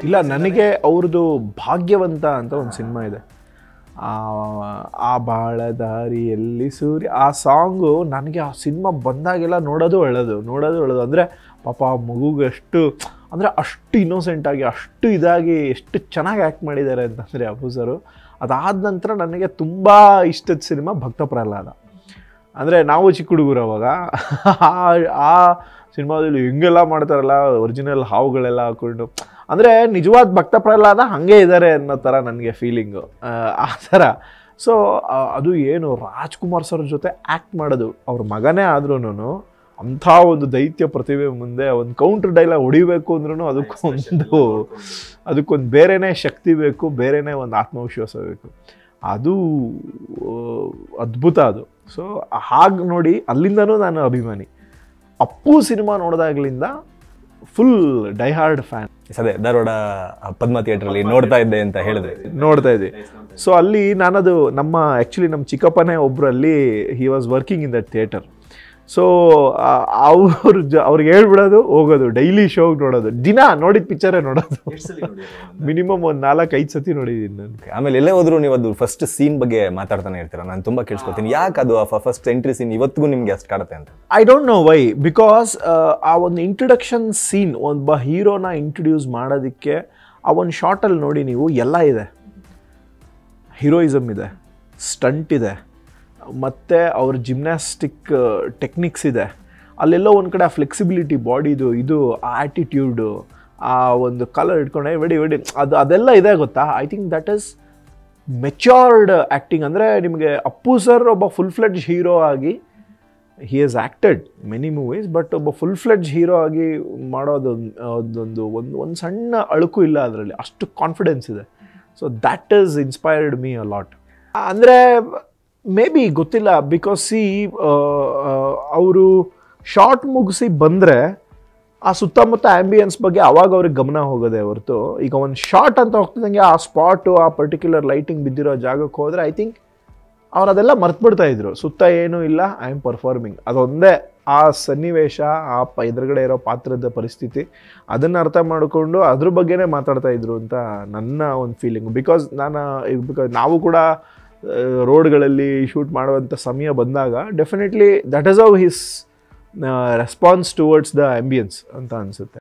ಇಲ್ಲ ನನಗೆ ಅವ್ರದ್ದು ಭಾಗ್ಯವಂತ ಅಂತ ಒಂದು ಸಿನಿಮಾ ಇದೆ ಆ ಆ ಬಾಳ ದಾರಿಯಲ್ಲಿ ಸೂರ್ಯ ಆ ಸಾಂಗು ನನಗೆ ಆ ಸಿನಿಮಾ ಬಂದಾಗೆಲ್ಲ ನೋಡೋದು ಹೇಳೋದು ನೋಡೋದು ಹೇಳೋದು ಅಂದರೆ ಪಾಪ ಆ ಮಗುಗೆ ಎಷ್ಟು ಅಂದರೆ ಅಷ್ಟು ಇನ್ನೋಸೆಂಟ್ ಆಗಿ ಅಷ್ಟು ಇದಾಗಿ ಎಷ್ಟು ಚೆನ್ನಾಗಿ ಆ್ಯಕ್ಟ್ ಮಾಡಿದ್ದಾರೆ ಅಂತಂದರೆ ಅಪ್ಪು ಸರು ಅದಾದ ನಂತರ ನನಗೆ ತುಂಬ ಇಷ್ಟದ ಸಿನಿಮಾ ಭಕ್ತ ಪ್ರಹ್ಲಾದ ಅಂದರೆ ನಾವು ಚಿಕ್ಕ ಹುಡುಗರು ಅವಾಗ ಆ- ಆ ಸಿನಿಮಾದಲ್ಲಿ ಹೆಂಗೆಲ್ಲ ಮಾಡ್ತಾರಲ್ಲ ಒರಿಜಿನಲ್ ಹಾವುಗಳೆಲ್ಲ ಹಾಕೊಂಡು ಅಂದರೆ ನಿಜವಾದ ಭಕ್ತ ಪ್ರಹ್ಲಾದ ಹಾಗೆ ಇದ್ದಾರೆ ಅನ್ನೋ ಥರ ನನಗೆ ಫೀಲಿಂಗು ಆ ಥರ ಸೊ ಅದು ಏನು ರಾಜ್ಕುಮಾರ್ ಸರ್ ಜೊತೆ ಆ್ಯಕ್ಟ್ ಮಾಡೋದು ಅವ್ರ ಮಗನೇ ಆದ್ರೂ ಅಂಥ ಒಂದು ದೈತ್ಯ ಪ್ರತಿಭೆ ಮುಂದೆ ಒಂದು ಕೌಂಟರ್ ಡೈಲಾಗ್ ಹೊಡಿಬೇಕು ಅಂದ್ರೂ ಅದಕ್ಕೊಂದು ಅದಕ್ಕೊಂದು ಬೇರೆನೇ ಶಕ್ತಿ ಬೇಕು ಬೇರೆನೇ ಒಂದು ಆತ್ಮವಿಶ್ವಾಸ ಬೇಕು ಅದು ಆ, ಅದ್ಭುತ ಅದು ಸೊ ಹಾಗೆ ನೋಡಿ ಅಲ್ಲಿಂದನೂ ನಾನು ಅಭಿಮಾನಿ ಅಪ್ಪು ಸಿನಿಮಾ ನೋಡಿದಾಗ್ಲಿಂದ ಫುಲ್ ಡೈಹಾರ್ಡ್ ಫ್ಯಾನ್ ಅದೇ ಧಾರವಾಡ ಪದ್ಮ ಥಿಯೇಟ್ರಲ್ಲಿ ನೋಡ್ತಾ ಇದ್ದೆ ಅಂತ ಹೇಳಿದೆ ನೋಡ್ತಾ ಇದ್ದೆ ಸೊ ಅಲ್ಲಿ ನಾನದು ನಮ್ಮ ಆ್ಯಕ್ಚುಲಿ ನಮ್ಮ ಚಿಕ್ಕಪ್ಪನೇ ಒಬ್ರು ಅಲ್ಲಿ he was working in that theatre so ಅವ್ರು ಜ ಅವ್ರಿಗೆ ಹೇಳ್ಬಿಡೋದು ಹೋಗೋದು ಡೈಲಿ ಶೋಗ್ ನೋಡೋದು ದಿನ ನೋಡಿದ ಪಿಕ್ಚರೇ ನೋಡೋದು ಮಿನಿಮಮ್ ಒಂದು ನಾಲ್ಕು ಐದು ಸತಿ ನೋಡಿದ್ದೀನಿ ನಾನು ಆಮೇಲೆ ಎಲ್ಲೇ ಹೋದ್ರು ನೀವು ಅದು ಫಸ್ಟ್ ಸೀನ್ ಬಗ್ಗೆ ಮಾತಾಡ್ತಾನೆ ಇರ್ತೀರಾ ನಾನು ತುಂಬಾ ಕೇಳಿಸ್ಕೊತೀನಿ ಯಾಕೆ ಅದು ಫಸ್ಟ್ ಎಂಟ್ರಿ ಸೀನ್ ಇವತ್ತಿಗೂ ನಿಮ್ಗೆ ಅಷ್ಟು ಕಾಡುತ್ತೆ ಅಂತ I don't know why because ಆ ಒಂದು ಇಂಟ್ರಡಕ್ಷನ್ ಸೀನ್ ಒಬ್ಬ ಹೀರೋನ ಇಂಟ್ರೊಡ್ಯೂಸ್ ಮಾಡೋದಕ್ಕೆ ಆ ಒಂದು ಶಾರ್ಟಲ್ಲಿ ನೋಡಿ ನೀವು ಎಲ್ಲ ಇದೆ ಹೀರೋಯಿಸಮ್ ಇದೆ ಸ್ಟಂಟ್ ಇದೆ ಮತ್ತು ಅವ್ರ ಜಿಮ್ನಾಸ್ಟಿಕ್ ಟೆಕ್ನಿಕ್ಸ್ ಇದೆ ಅಲ್ಲೆಲ್ಲೋ ಒಂದು ಕಡೆ ಆ ಫ್ಲೆಕ್ಸಿಬಿಲಿಟಿ ಬಾಡಿದು ಇದು ಆ ಆ್ಯಟಿಟ್ಯೂಡು ಆ ಒಂದು ಕಲರ್ ಇಟ್ಕೊಂಡೆ ವೆಡಿ ವೆಡಿ ಅದು ಅದೆಲ್ಲ ಇದೆ ಗೊತ್ತಾ I think that is matured acting ಅಂದರೆ ನಿಮಗೆ ಅಪ್ಪು ಸರ್ ಒಬ್ಬ ಫುಲ್ ಫ್ಲೆಡ್ಜ್ ಹೀರೋ ಆಗಿ he has acted many movies but ಒಬ್ಬ ಫುಲ್ ಫ್ಲೆಡ್ಜ್ ಹೀರೋ ಆಗಿ ಮಾಡೋದು ಅದೊಂದು ಒಂದು ಒಂದು ಸಣ್ಣ ಅಳುಕು ಇಲ್ಲ ಅದರಲ್ಲಿ ಅಷ್ಟು ಕಾನ್ಫಿಡೆನ್ಸ್ ಇದೆ so that is inspired me a lot ಅಂದರೆ ಮೇ ಬಿ ಗೊತ್ತಿಲ್ಲ ಬಿಕಾಸ್ ಸಿ ಅವರು ಶಾರ್ಟ್ ಮುಗಿಸಿ ಬಂದರೆ ಆ ಸುತ್ತಮುತ್ತ ಆ್ಯಂಬಿಯನ್ಸ್ ಬಗ್ಗೆ ಅವಾಗ ಅವ್ರಿಗೆ ಗಮನ ಹೋಗೋದೆ ಹೊರತು ಈಗ ಒಂದು ಶಾರ್ಟ್ ಅಂತ ಹೋಗ್ತಿದ್ದಂಗೆ ಆ ಸ್ಪಾಟು ಆ ಪರ್ಟಿಕ್ಯುಲರ್ ಲೈಟಿಂಗ್ ಬಿದ್ದಿರೋ ಜಾಗಕ್ಕೆ ಹೋದರೆ ಐ ಥಿಂಕ್ ಅವ್ರು ಅದೆಲ್ಲ ಮರ್ತ್ಬಿಡ್ತಾ ಇದ್ರು ಸುತ್ತ ಏನೂ ಇಲ್ಲ ಐ ಆಮ್ ಪರ್ಫಾರ್ಮಿಂಗ್ ಅದೊಂದೇ ಆ ಸನ್ನಿವೇಶ ಆ ಪ ಎದುರುಗಡೆ ಇರೋ ಪಾತ್ರದ ಪರಿಸ್ಥಿತಿ ಅದನ್ನು ಅರ್ಥ ಮಾಡಿಕೊಂಡು ಅದ್ರ ಬಗ್ಗೆನೇ ಮಾತಾಡ್ತಾ ಇದ್ರು ಅಂತ ನನ್ನ ಒಂದು ಫೀಲಿಂಗ್ ಬಿಕಾಸ್ ನಾನು ಬಿಕಾಸ್ ನಾವು ಕೂಡ ರೋಡ್ಗಳಲ್ಲಿ ಶೂಟ್ ಮಾಡುವಂಥ ಸಮಯ ಬಂದಾಗ definitely that is how his response towards the ambience ಅಂತ ಅನಿಸುತ್ತೆ